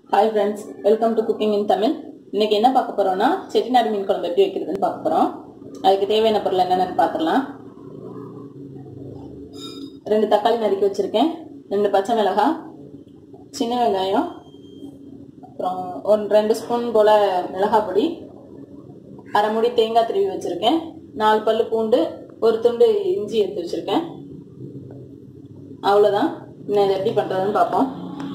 hi friends welcome to cooking in Tamil இன்னைக்கு என்ன பார்க்க போறோம்னா செட்டிநாடு மீன் குழம்பு எப்படி வைக்கிறதுன்னு பார்க்க போறோம் அதுக்கு தேவையான பொருள் என்னென்னு பார்த்துடலாம் ரெண்டு தக்காளி நறுக்கி வச்சிருக்கேன் ரெண்டு பச்சை மிளகாய் சின்ன வெங்காயம் அப்புறம் ஒரு ரெண்டு ஸ்பூன் போல மிளகாய் பொடி அரை மூடி தேங்காய் திருவி வச்சிருக்கேன் நாலு பல்லு பூண்டு ஒரு துண்டு இஞ்சி எடுத்து வச்சிருக்கேன் அவ்வளோதான் இன்னும் இதை எப்படி பண்ணுறதுன்னு பார்ப்போம்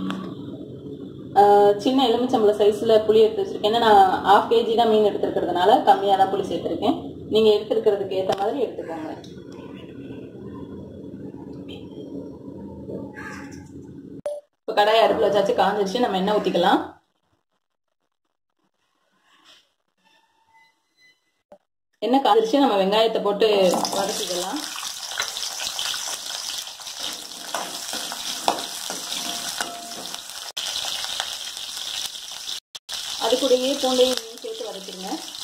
ஆஹ் சின்ன எலுமிச்சம்பளம் சைஸில் புளி எடுத்து வச்சிருக்கேன் ஏன்னா நான் ஆஃப் கேஜி தான் மீன் எடுத்துருக்கிறதுனால கம்மியாக தான் புளி சேர்த்துருக்கேன் நீங்கள் எடுத்துருக்கிறதுக்கு ஏற்ற மாதிரி எடுத்துக்கோங்க இப்போ கடாயை அடுப்பில் வச்சாச்சு காஞ்சிருச்சு நம்ம எண்ணெய் ஊற்றிக்கலாம் எண்ணெய் காஞ்சிருச்சு நம்ம வெங்காயத்தை போட்டு வதக்கிக்கலாம் அது கூடயே பூண்டையும் சேர்த்து வதக்கிடுங்க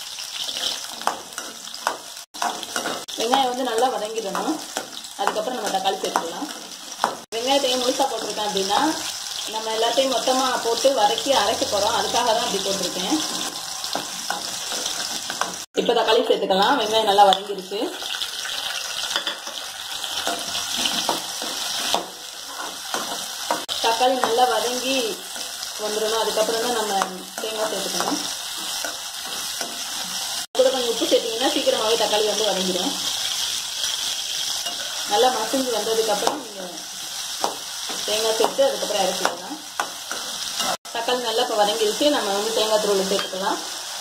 வெங்காயம் வந்து நல்லா வதங்கிடணும் அதுக்கப்புறம் நம்ம தக்காளி சேர்த்துக்கலாம் வெங்காயத்தையும் முழுசாக போட்டிருக்கேன் அப்படின்னா நம்ம எல்லாத்தையும் மொத்தமாக போட்டு வதக்கி அரைக்க போகிறோம் அதுக்காக தான் அப்படி போட்டிருக்கேன் இப்போ தக்காளி சேர்த்துக்கலாம் வெங்காயம் நல்லா வதங்கிருச்சு தக்காளி நல்லா வதங்கி வந்துடணும் அதுக்கப்புறம் தான் நம்ம தேங்காய் சேர்த்துக்கணும் கூட கொஞ்சம் உப்பு சேர்த்திங்கன்னா சீக்கிரமாகவே தக்காளி வந்து வதங்கிடும் நல்லா மசிஞ்சு வந்ததுக்கப்புறம் நீங்கள் தேங்காய் சேர்த்து அதுக்கப்புறம் இறக்கிக்கலாம் தக்காளி நல்லா இப்போ வதங்கிருச்சு நம்ம வந்து தேங்காய் தூள் சேர்த்துக்கலாம்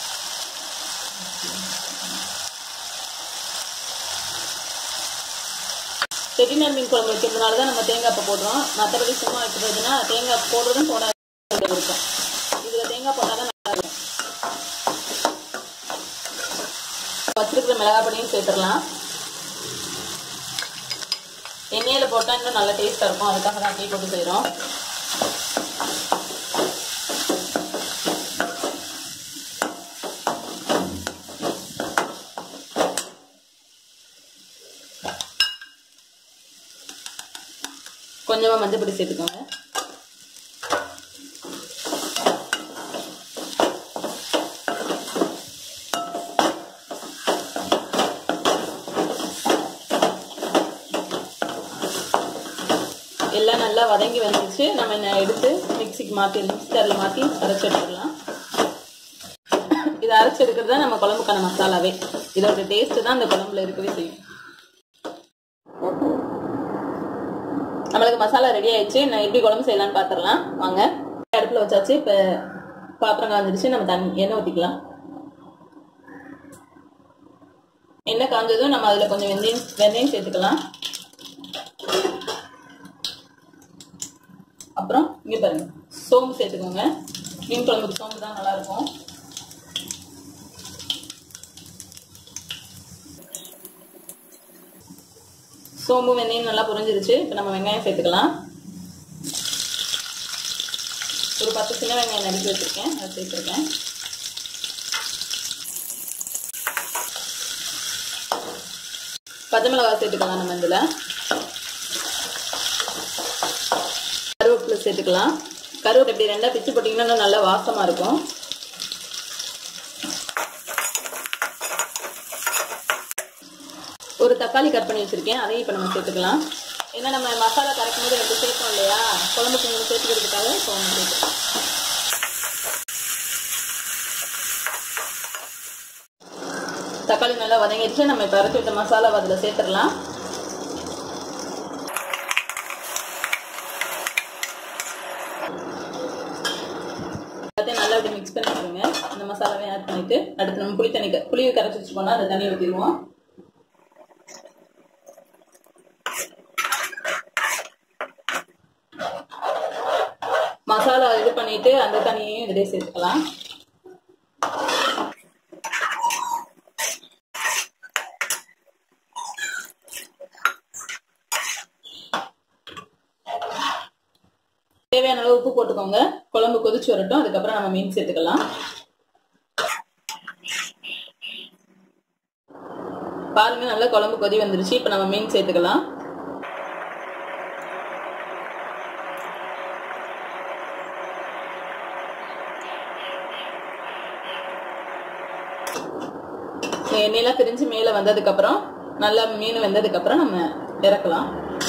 செட்டிநாடு மீன் குழம்பு வைக்கிறதுனால தான் நம்ம தேங்காய் இப்போ போடுறோம் மற்றபடி சும்மா வைக்கிறதுனா தேங்காய் போடுறதும் போடாது இருக்கும் இதில் தேங்காய் போட்டால் தான் நல்லா இருக்கும் வச்சிருக்கிற மிளகாய் பொடியும் சேர்த்துடலாம் எண்ணெயில் போட்டால் இன்னும் நல்ல டேஸ்ட்டாக இருக்கும் அதுக்காக தான் டீ போட்டு செய்கிறோம் கொஞ்சமாக மஞ்சள் பொடி சேர்த்துக்கோங்க எல்லாம் நல்லா வதங்கி வந்துருச்சு நம்ம என்ன எடுத்து மிக்சிக்கு மாற்றி மிக்சி ஜாரில் மாற்றி அரைச்சி எடுத்துடலாம் இதை அரைச்சி எடுக்கிறது தான் நம்ம குழம்புக்கான மசாலாவே இதோட டேஸ்ட்டு தான் அந்த குழம்புல இருக்கவே செய்யும் நம்மளுக்கு மசாலா ரெடி ஆயிடுச்சு நான் எப்படி குழம்பு செய்யலாம்னு பார்த்துடலாம் வாங்க அடுப்பில் வச்சாச்சு இப்போ பாத்திரம் காஞ்சிருச்சு நம்ம தண்ணி எண்ணெய் ஊற்றிக்கலாம் எண்ணெய் காஞ்சதும் நம்ம அதில் கொஞ்சம் வெந்தயம் வெந்தயம் சேர்த்துக்கலாம் அப்புறம் இங்கே பாருங்க சோம்பு சேர்த்துக்கோங்க மீன் குழம்புக்கு சோம்பு தான் நல்லா இருக்கும் சோம்பு வெந்தயம் நல்லா புரிஞ்சிருச்சு இப்போ நம்ம வெங்காயம் சேர்த்துக்கலாம் ஒரு பத்து சின்ன வெங்காயம் நறுக்கி வச்சிருக்கேன் அதை சேர்த்துருக்கேன் பச்சை மிளகாய் சேர்த்துக்கலாம் நம்ம இதில் கருவேப்பிலை சேர்த்துக்கலாம் கருவேப்பிலை இப்படி ரெண்டாக பிச்சு போட்டிங்கன்னா நல்லா வாசமாக இருக்கும் ஒரு தக்காளி கட் பண்ணி வச்சுருக்கேன் அதையும் இப்போ நம்ம சேர்த்துக்கலாம் ஏன்னா நம்ம மசாலா கரைக்கும் போது ரெண்டு சேர்த்தோம் இல்லையா குழம்புக்கு நீங்கள் சேர்த்துக்கிறதுக்காக இப்போ ஒன்று சேர்த்துக்கலாம் தக்காளி நல்லா வதங்கிடுச்சு நம்ம இப்போ அரைச்சி விட்ட மசாலாவை அதில் சேர்த்துடலாம் எல்லாத்தையும் நல்லா இப்படி மிக்ஸ் பண்ணிக்கோங்க இந்த மசாலாவையும் ஆட் பண்ணிட்டு அடுத்து நம்ம புளி தண்ணி புளியை கரைச்சி வச்சுக்கோனா அந்த தண்ணி ஊற்றிடுவோம் மசாலா இது பண்ணிட்டு அந்த தண்ணியையும் இதிலே சேர்த்துக்கலாம் தேவையான அளவு உப்பு போட்டுக்கோங்க குழம்பு கொதிச்சு வரட்டும் அதுக்கப்புறம் நம்ம மீன் சேர்த்துக்கலாம் பாருங்க நல்லா குழம்பு கொதி வந்துருச்சு இப்போ நம்ம மீன் சேர்த்துக்கலாம் எண்ணெயெல்லாம் பிரிஞ்சு மேலே வந்ததுக்கப்புறம் நல்லா மீன் வெந்ததுக்கப்புறம் நம்ம இறக்கலாம்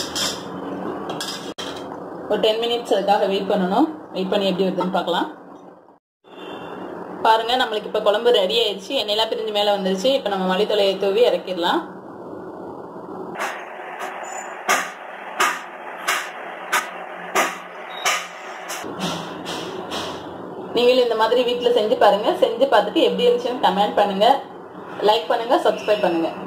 ஒரு டென் மினிட்ஸ் அதுக்காக வெயிட் பண்ணணும் வெயிட் பண்ணி எப்படி வருதுன்னு பார்க்கலாம் பாருங்க நம்மளுக்கு இப்போ குழம்பு ரெடி ஆயிடுச்சு எண்ணெயெல்லாம் பிரிஞ்சு மேலே வந்துருச்சு இப்போ நம்ம மல்லித்தலையை தூவி இறக்கிடலாம் நீங்களும் இந்த மாதிரி வீட்டில் செஞ்சு பாருங்க செஞ்சு பார்த்துட்டு எப்படி இருந்துச்சுன்னு கமெண்ட் பண்ணுங்க லைக் பண்ணுங்க சப்ஸ்கிரைப் பண்ணுங்க